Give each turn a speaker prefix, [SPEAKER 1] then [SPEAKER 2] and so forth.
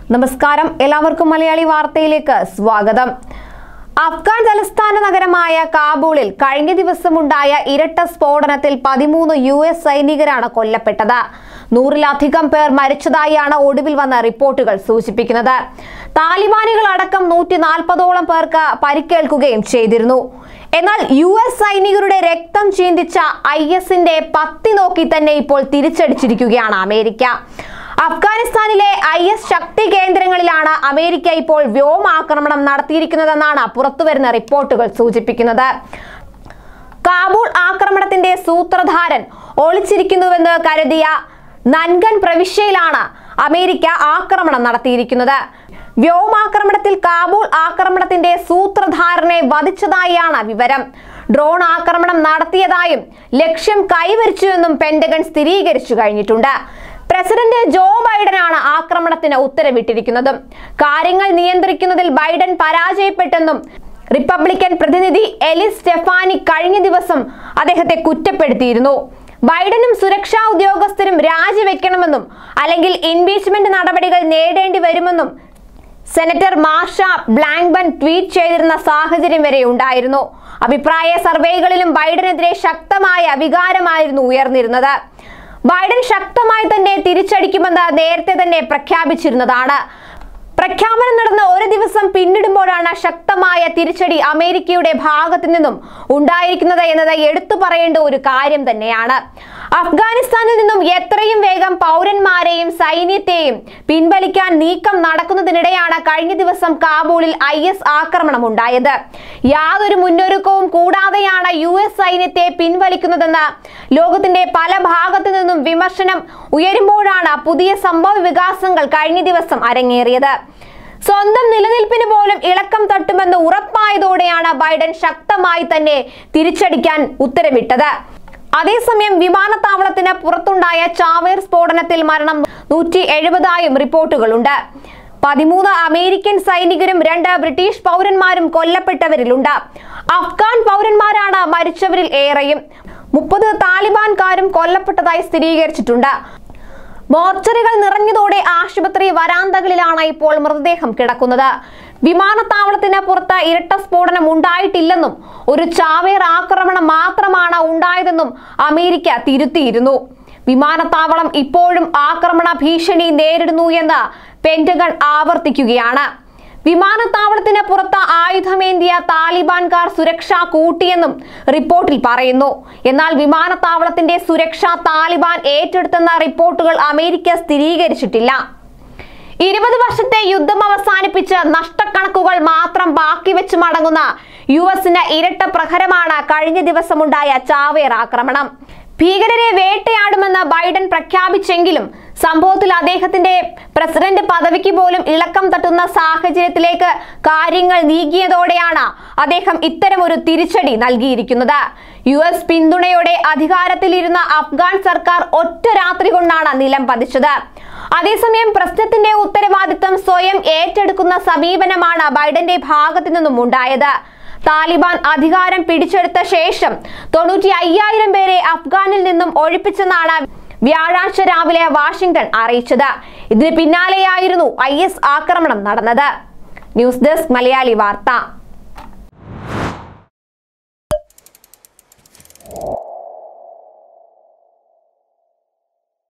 [SPEAKER 1] നമസ്കാരം എല്ലാവർക്കും മലയാളി വാർത്തയിലേക്ക് സ്വാഗതം അഫ്ഗാൻ തലസ്ഥാന നഗരമായ കാബൂളിൽ കഴിഞ്ഞ ദിവസമുണ്ടായ ഇരട്ട സ്ഫോടനത്തിൽ പതിമൂന്ന് യു എസ് സൈനികരാണ് കൊല്ലപ്പെട്ടത് നൂറിലധികം പേർ മരിച്ചതായാണ് ഒടുവിൽ വന്ന റിപ്പോർട്ടുകൾ സൂചിപ്പിക്കുന്നത് താലിബാനികൾ അടക്കം നൂറ്റി നാൽപ്പതോളം പേർക്ക് പരിക്കേൽക്കുകയും ചെയ്തിരുന്നു എന്നാൽ യു എസ് സൈനികരുടെ രക്തം ചീന്തിച്ച ഐ എസിന്റെ പത്തി നോക്കി തന്നെ ഇപ്പോൾ തിരിച്ചടിച്ചിരിക്കുകയാണ് അമേരിക്ക അഫ്ഗാനിസ്ഥാനിലെ ഐ എസ് ശക്തി കേന്ദ്രങ്ങളിലാണ് അമേരിക്ക ഇപ്പോൾ വ്യോമാക്രമണം നടത്തിയിരിക്കുന്നതെന്നാണ് പുറത്തുവരുന്ന റിപ്പോർട്ടുകൾ സൂചിപ്പിക്കുന്നത് കാബൂൾ ആക്രമണത്തിന്റെ സൂത്രധാരൻ ഒളിച്ചിരിക്കുന്നുവെന്ന് കരുതിയ നൻഗൻ പ്രവിശ്യയിലാണ് അമേരിക്ക ആക്രമണം നടത്തിയിരിക്കുന്നത് വ്യോമാക്രമണത്തിൽ കാബൂൾ ആക്രമണത്തിന്റെ സൂത്രധാരനെ വധിച്ചതായാണ് വിവരം ഡ്രോൺ ആക്രമണം നടത്തിയതായും ലക്ഷ്യം കൈവരിച്ചുവെന്നും പെന്റഗൺ സ്ഥിരീകരിച്ചു കഴിഞ്ഞിട്ടുണ്ട് പ്രസിഡന്റ് ജോ ബൈഡനാണ് ആക്രമണത്തിന് ഉത്തരവിട്ടിരിക്കുന്നതും കാര്യങ്ങൾ നിയന്ത്രിക്കുന്നതിൽ ബൈഡൻ പരാജയപ്പെട്ടെന്നും റിപ്പബ്ലിക്കൻ പ്രതിനിധി എലിസ് സ്റ്റെഫാനി കഴിഞ്ഞ ദിവസം അദ്ദേഹത്തെ കുറ്റപ്പെടുത്തിയിരുന്നു ബൈഡനും സുരക്ഷാ ഉദ്യോഗസ്ഥരും രാജിവെക്കണമെന്നും അല്ലെങ്കിൽ ഇംപീച്ച്മെന്റ് നടപടികൾ നേടേണ്ടി വരുമെന്നും സെനറ്റർ മാർഷ ബ്ലാങ്ക്ബൻ ട്വീറ്റ് ചെയ്തിരുന്ന സാഹചര്യം വരെ ഉണ്ടായിരുന്നു അഭിപ്രായ സർവേകളിലും ബൈഡനെതിരെ ശക്തമായ വികാരമായിരുന്നു ഉയർന്നിരുന്നത് ബൈഡൻ ശക്തമായി തന്നെ തിരിച്ചടിക്കുമെന്ന് നേരത്തെ തന്നെ പ്രഖ്യാപിച്ചിരുന്നതാണ് പ്രഖ്യാപനം നടന്ന ഒരു ദിവസം പിന്നിടുമ്പോഴാണ് ശക്തമായ തിരിച്ചടി അമേരിക്കയുടെ ഭാഗത്തു നിന്നും ഉണ്ടായിരിക്കുന്നത് എന്നത് എടുത്തു പറയേണ്ട ഒരു കാര്യം തന്നെയാണ് അഫ്ഗാനിസ്ഥാനിൽ നിന്നും എത്രയും വേഗം പൗരന്മാരെയും സൈന്യത്തെയും പിൻവലിക്കാൻ നീക്കം നടക്കുന്നതിനിടെയാണ് കഴിഞ്ഞ ദിവസം കാബൂളിൽ ഐ എസ് ആക്രമണം ഉണ്ടായത് യാതൊരു മുന്നൊരുക്കവും കൂടാതെയാണ് യു എസ് സൈന്യത്തെ പിൻവലിക്കുന്നതെന്ന് ലോകത്തിന്റെ പല ഭാഗത്തു നിന്നും വിമർശനം ഉയരുമ്പോഴാണ് പുതിയ സംഭവ വികാസങ്ങൾ കഴിഞ്ഞ ദിവസം അരങ്ങേറിയത് സ്വന്തം നിലനിൽപ്പിന് പോലും ഇളക്കം തട്ടുമെന്ന് ഉറപ്പായതോടെയാണ് ബൈഡൻ ശക്തമായി തന്നെ തിരിച്ചടിക്കാൻ ഉത്തരവിട്ടത് അതേസമയം വിമാനത്താവളത്തിന് പുറത്തുണ്ടായ ചാവേർ സ്ഫോടനത്തിൽ മരണം നൂറ്റി എഴുപതായും റിപ്പോർട്ടുകളുണ്ട് പതിമൂന്ന് അമേരിക്കൻ സൈനികരും രണ്ട് ബ്രിട്ടീഷ് പൗരന്മാരും കൊല്ലപ്പെട്ടവരിലുണ്ട് അഫ്ഗാൻ പൗരന്മാരാണ് മരിച്ചവരിൽ ഏറെയും മുപ്പത് താലിബാൻകാരും കൊല്ലപ്പെട്ടതായി സ്ഥിരീകരിച്ചിട്ടുണ്ട് മോർച്ചറികൾ നിറഞ്ഞതോടെ ആശുപത്രി വരാന്തകളിലാണ് ഇപ്പോൾ മൃതദേഹം കിടക്കുന്നത് വിമാനത്താവളത്തിന് പുറത്ത് ഇരട്ട സ്ഫോടനം ഉണ്ടായിട്ടില്ലെന്നും ഒരു ചാവേർ ആക്രമണം മാത്രമാണ് ഉണ്ടായതെന്നും അമേരിക്ക തിരുത്തിയിരുന്നു വിമാനത്താവളം ഇപ്പോഴും ആക്രമണ ഭീഷണി നേരിടുന്നു എന്ന് പെന്റഗൺ ആവർത്തിക്കുകയാണ് വിമാനത്താവളത്തിന് പുറത്ത് ആയുധമേന്തിയ താലിബാൻകാർ സുരക്ഷ കൂട്ടിയെന്നും റിപ്പോർട്ടിൽ പറയുന്നു എന്നാൽ വിമാനത്താവളത്തിന്റെ സുരക്ഷ താലിബാൻ ഏറ്റെടുത്തെന്ന റിപ്പോർട്ടുകൾ അമേരിക്ക സ്ഥിരീകരിച്ചിട്ടില്ല ഇരുപത് വർഷത്തെ യുദ്ധം അവസാനിപ്പിച്ച് നഷ്ടക്കണക്കുകൾ മാത്രം ബാക്കി വെച്ച് മടങ്ങുന്ന യു എസിന് ഇരട്ട പ്രഹരമാണ് കഴിഞ്ഞ ദിവസമുണ്ടായ ചാവേർ ആക്രമണം ഭീകരരെ വേട്ടയാടുമെന്ന് ബൈഡൻ പ്രഖ്യാപിച്ചെങ്കിലും സംഭവത്തിൽ അദ്ദേഹത്തിന്റെ പ്രസിഡന്റ് പദവിക്ക് പോലും ഇളക്കം തട്ടുന്ന സാഹചര്യത്തിലേക്ക് കാര്യങ്ങൾ നീങ്ങിയതോടെയാണ് അദ്ദേഹം ഇത്തരമൊരു തിരിച്ചടി നൽകിയിരിക്കുന്നത് യു എസ് പിന്തുണയോടെ അധികാരത്തിലിരുന്ന അഫ്ഗാൻ സർക്കാർ ഒറ്റ രാത്രി കൊണ്ടാണ് നിലം പതിച്ചത് അതേസമയം പ്രശ്നത്തിന്റെ ഉത്തരവാദിത്തം സ്വയം ഏറ്റെടുക്കുന്ന സമീപനമാണ് ബൈഡന്റെ ഭാഗത്തു നിന്നും ഉണ്ടായത് താലിബാൻ അധികാരം പിടിച്ചെടുത്ത ശേഷം തൊണ്ണൂറ്റി അയ്യായിരം പേരെ അഫ്ഗാനിൽ നിന്നും ഒഴിപ്പിച്ചെന്നാണ് വ്യാഴാഴ്ച രാവിലെ വാഷിംഗ്ടൺ അറിയിച്ചത് ഇതിന് പിന്നാലെയായിരുന്നു ഐ ആക്രമണം നടന്നത് ന്യൂസ് ഡെസ്ക് മലയാളി വാർത്ത